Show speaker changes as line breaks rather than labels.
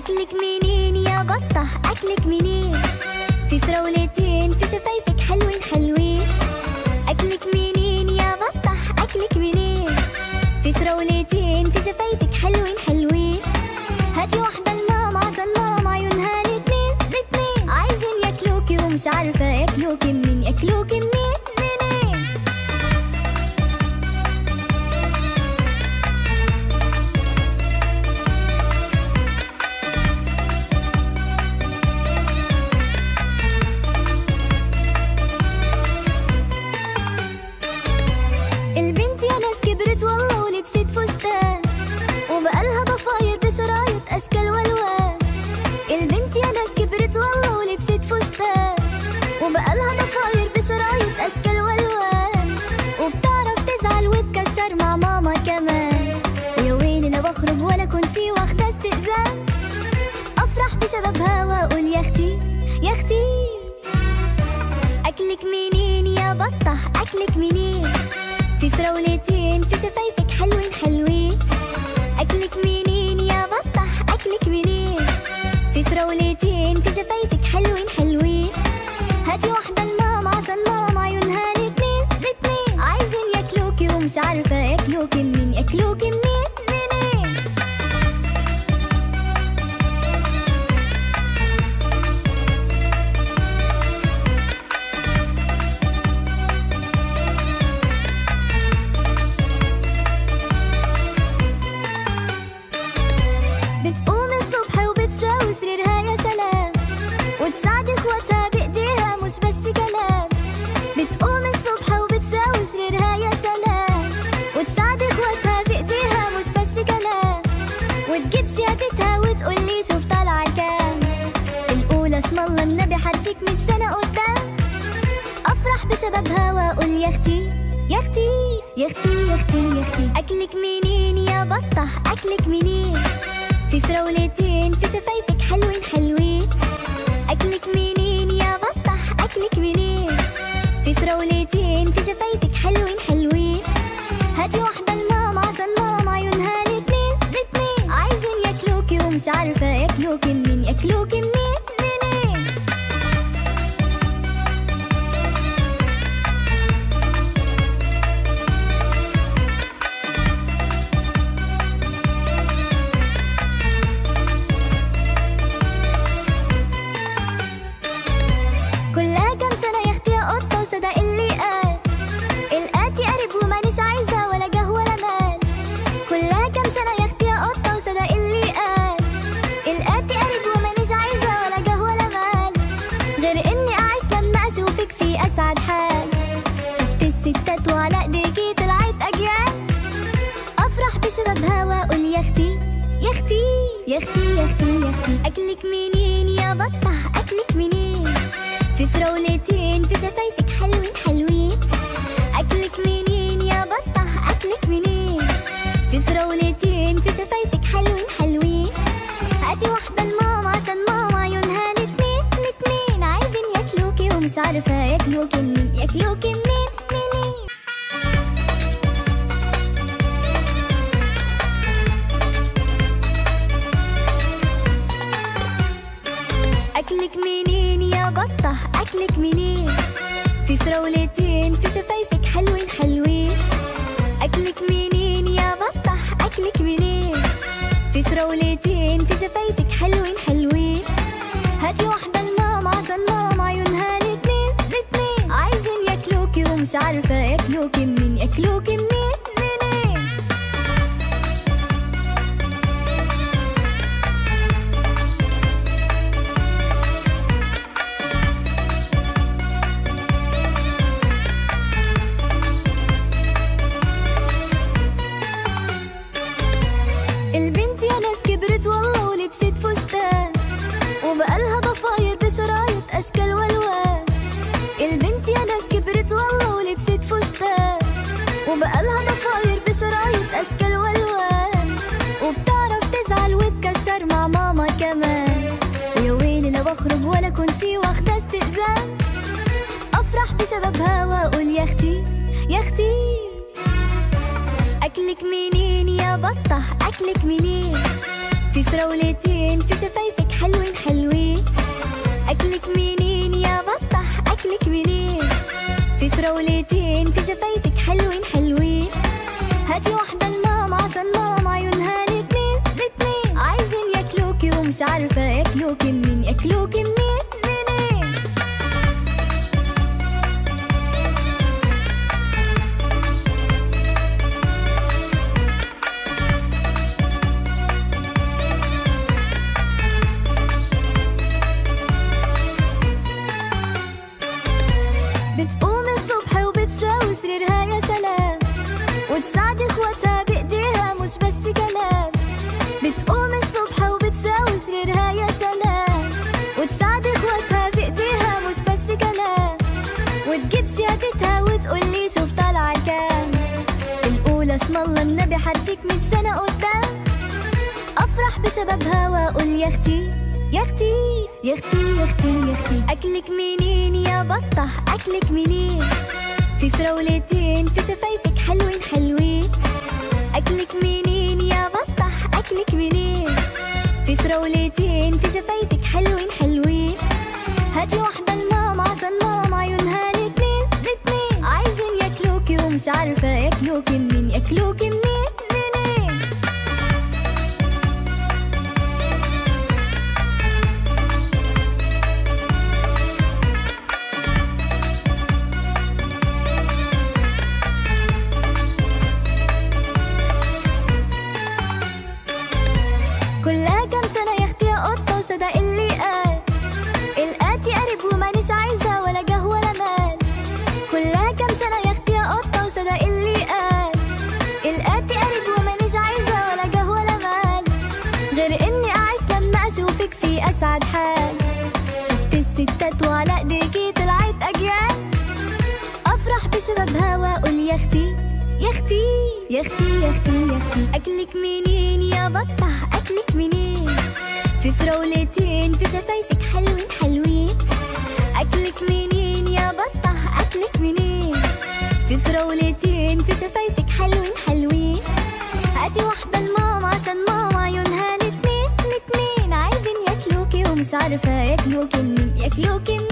أكلك منين يا بطة أكلك منين في فراولتين في شفايفك حلوين حلوين أكلك منين يا بطة أكلك منين في فراولتين في شفايفك حلوين حلوين هاتي واحدة لماما عشان ماما عيونها الاتنين الاتنين عايزين ياكلوكي ومش عارفة ياكلوكي منين ياكلوكي منين منين البنت يا ناس كبرت والله ولبست فستان وبقالها ضفاير بشرايط اشكال والوان البنت يا ناس كبرت والله ولبست فستان وبقالها ضفاير بشرايط اشكال والوان وبتعرف تزعل وتكشر مع ماما كمان ويا ويلي لو اخرج ولا كنت شي واخده استئذان افرح بشبابها واقول يا اختي يا اختي اكلك منين يا بطه اكلك منين في فراولتين في شفايفك حلوين حلوين أكلك منين يا بطة أكلك منين في فراولتين في شفايفك حلوين حلوين هاتي واحدة لماما عشان ماما عيونها الاتنين الاتنين عايزين ياكلوكي ومش عارفة ياكلوكي منين ياكلوكي منين منين بتقوم الصبح وبتساوي سريرها يا سلام وتساعد اخواتها بايديها مش بس كلام بتقوم الصبح وبتساوي سريرها يا سلام وتساعد اخواتها بايديها مش بس كلام وتجيب شهادتها وتقولي شوف طالعه كام الاولى اسم الله النبي حرسك 100 سنه قدام افرح بشبابها واقول يا اختي يا اختي يا اختي يا اختي يا اختي اكلك منين يا بطه اكلك منين في فراولتين في شفايفك حلوين حلوين اكلك منين يا بطه اكلك منين في فراولتين في شفايفك حلوين حلوين هاتي واحده لماما عشان ماما عيونها الاتنين الاتنين عايزين ياكلوكي ومش عارفه ياكلوكي منين ياكلوكي منين منين كلها كام سنة يا اختي يا قطة وصدق اللي قال القاتي قرب ومانيش عايزة ولا جه ولا مال كلها كام سنة يا اختي يا قطة وصدق اللي قال القاتي قرب ومانيش عايزة ولا جه ولا مال غير اني اعيش لما اشوفك في اسعد حال ست الستات وعلى ايديكي طلعت اجيال افرح بشبابها واقول يا اختي يا اختي يا اختي يا اختي يا اختي اكلك منين يا بطه اكلك منين في فراولتين في شفايفك حلوين حلوين اكلك منين يا بطه اكلك منين في فراولتين في شفايفك حلوين حلوين هاتي واحده لماما عشان ماما عيونها الاتنين الاتنين عايزين ياكلوكي ومش عارفه ياكلوكي منين ياكلوكي منين منين أكلك منين يا بطة أكلك منين في فراولتين في شفايفك حلوين حلوين أكلك منين يا بطة أكلك منين في فراولتين في شفايفك حلوين حلوين هاتي واحدة لماما عشان ماما عيونها الاتنين الاتنين عايزين ياكلوكي ومش عارفة ياكلوكي منين ياكلوكي منين منين البنت يا ناس كبرت والله ولبست فستان وبقالها ضفاير بشرايط اشكال والوان البنت يا ناس كبرت والله ولبست فستان وبقالها ضفاير بشرايط اشكال والوان وبتعرف تزعل وتكشر مع ماما كمان ويا ويلي لو اخرج ولا كنت شي واخده استئذان افرح بشبابها واقول يا اختي يا اختي أكلك منين يا بطة أكلك منين في فراولتين في شفايفك حلوين حلوين أكلك منين يا بطح أكلك منين في فراولتين في شفايفك حلوين حلوين هاتي واحدة لماما عشان ماما عيونها الاتنين الاتنين عايزين ياكلوكي ومش عارفة ياكلوكي منين ياكلوكي منين منين بتقوم الصبح وبتساوي سريرها يا سلام وتساعد اخواتها بايديها مش بس كلام بتقوم الصبح وبتساوي سريرها يا سلام وتساعد اخواتها بايديها مش بس كلام وتجيب شهادتها وتقولي شوف طالعة كام الأولى اسم الله النبي حرسك مية سنة قدام افرح بشبابها واقول يا اختي يا اختي يا اختي يا اختي يا اختي اكلك منين يا بطح اكلك منين في فراولتين في شفايفك حلوين حلوين اكلك منين يا بطح اكلك منين في فراولتين في شفايفك حلوين حلوين هاتي واحدة لماما عشان ماما عيونها الاتنين الاتنين عايزين ياكلوكي ومش عارفة ياكلوكي منين ياكلوكي منين منين كلها كام سنة يا اختي يا قطة وصدق اللي قال القاتي قرب ومانيش عايزة ولا جه ولا مال كلها كام سنة يا اختي يا قطة وصدق اللي قال القاتي قرب ومانيش عايزة ولا جه ولا مال غير اني اعيش لما اشوفك في اسعد حال ست الستات وعلى ايديكي طلعت اجيال افرح بشبابها واقول يا اختي يا اختي يا اختي يا اختي يا اختي اكلك منين يا بطح اكلك منين في فراولتين في شفايفك حلوين حلوين اكلك منين يا بطح اكلك منين في فراولتين في شفايفك حلوين حلوين هاتي واحدة لماما عشان ماما عيونها الاتنين الاتنين عايزين ياكلوكي ومش عارفة ياكلوكي منين ياكلوكي